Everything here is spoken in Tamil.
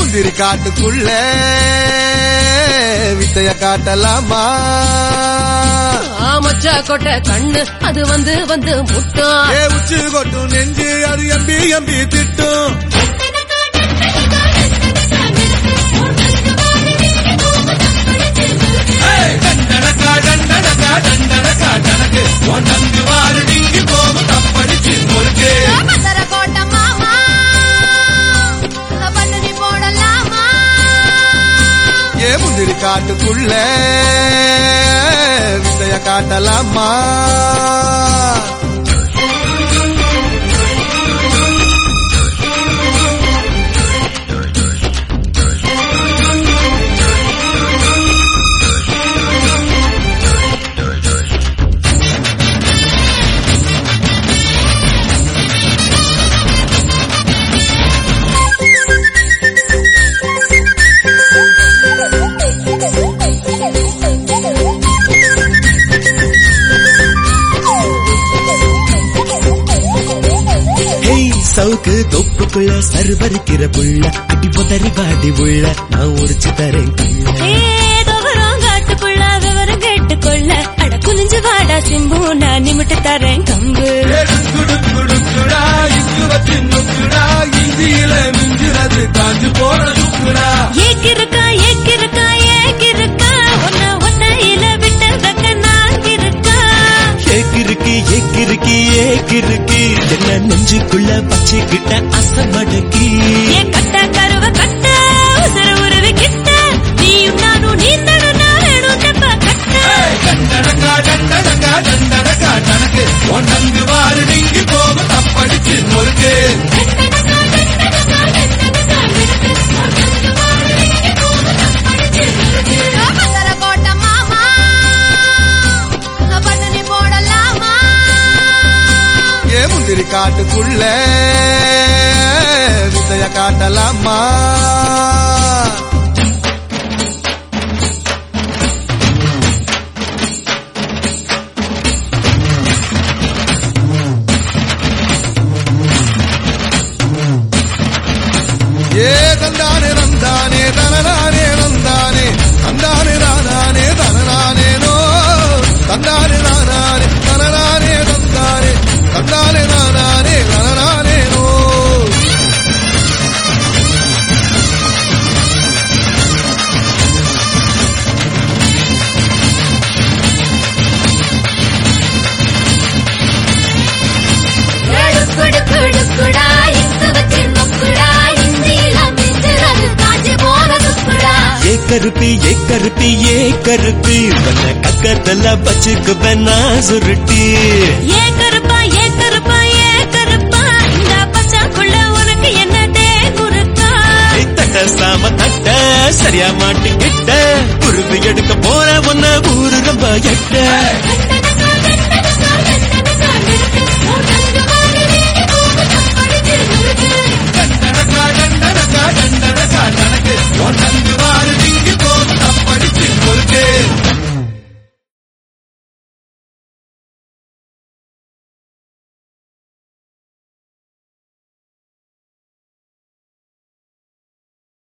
முந்திரி காட்டுக்குள்ள வித்தைய காட்டலாமா மச்சா கொட்ட கண்ணு அது வந்து வந்து முட்டும் ஏ உச்சி கொட்டும் நெஞ்சு அது எம்பி எம்பி திட்டும் டண்டனக்கா டண்டனக்கா டண்டனக்கா டனக்கு உன் நங்கு வாரு டிங்கி போகும் தப்படிச்சு முறுக்கு மதுரை கோட்டை மாமா பண்ணி போடலாமா ஏ முந்திரி காட்டுக்குள்ள வித்தைய காட்டலாமா ஹேய் சவுக்கு தொப்புக்குள்ள சருவரிக்கிற புள்ள அடி புதறி பாடி உள்ள நான் உரிச்சு தரேன் கள்ள ஏதோ வரும் காட்டுக்குள்ள விவரம் கேட்டுக்கொள்ள அட குனிஞ்சு வாடா சிம்பு நான் நிமிட்டு தரேன் கம்பு குடுக்குடுக்குடா இங்கு வச்சு நுக்குடா இந்தியில மிஞ்சினது காஞ்சு போன சுக்குடா ஏக்கிருக்கா ஏக்கிருக்கா ஏக்கிருக்கா ஒன்ன ஒன்னையில விட்டு தக்க நான் இருக்கா ஏக்கிருக்கு ஏக்கிருக்கு ஏக்கிருக்கு என்ன நெஞ்சுக்குள்ள பச்சைக்கிட்ட அசமடக்கி ஏன் கட்ட கருவ கட்ட உசுர உருவி கிட்ட நீயும் நானும் நீந்தணும் நான் வேணும் தப்ப கட்ட டண்டனக்கா டண்டனக்கா டண்டனக்கா டனக்கு உன் நங்கு வாரு டிங்கி போகும் தப்படிச்சு முறுக்கு மதுரை கோட்டை மாமா பண்ணி போடலாமா ஏ முந்திரி காட்டுக்குள்ள வித்தைய காட்டலாமா ஏ தந்தானே நந்தானே தனதானே நந்தானே தந்தானே நானே தனதானே நோ தந்தானே நானே தனதானே தந்தானே தந்தானே நானே தனதானே நோ குடுக்குடுக்குடா இங்கு வச்சு நொக்குடா இந்தியில மிஞ்சுறது காஞ்சி போனதுக்குடா ஏ கருப்பி ஏ கருப்பி ஏ கருப்பி உன்ன கக்கத்துல பச்சுக்குவேன் நான் சுருட்டி ஏ கருப்பா ஏ கருப்பா ஏ கருப்பா இந்த பச்சாக்குள்ள உனக்கு என்ன டே குறுக்கா ஏய், தட்ட சாம தட்ட சரியா மாட்டிக்கிட்ட குருவி எடுக்க போற உன்ன ஊரு ரொம்ப எட்ட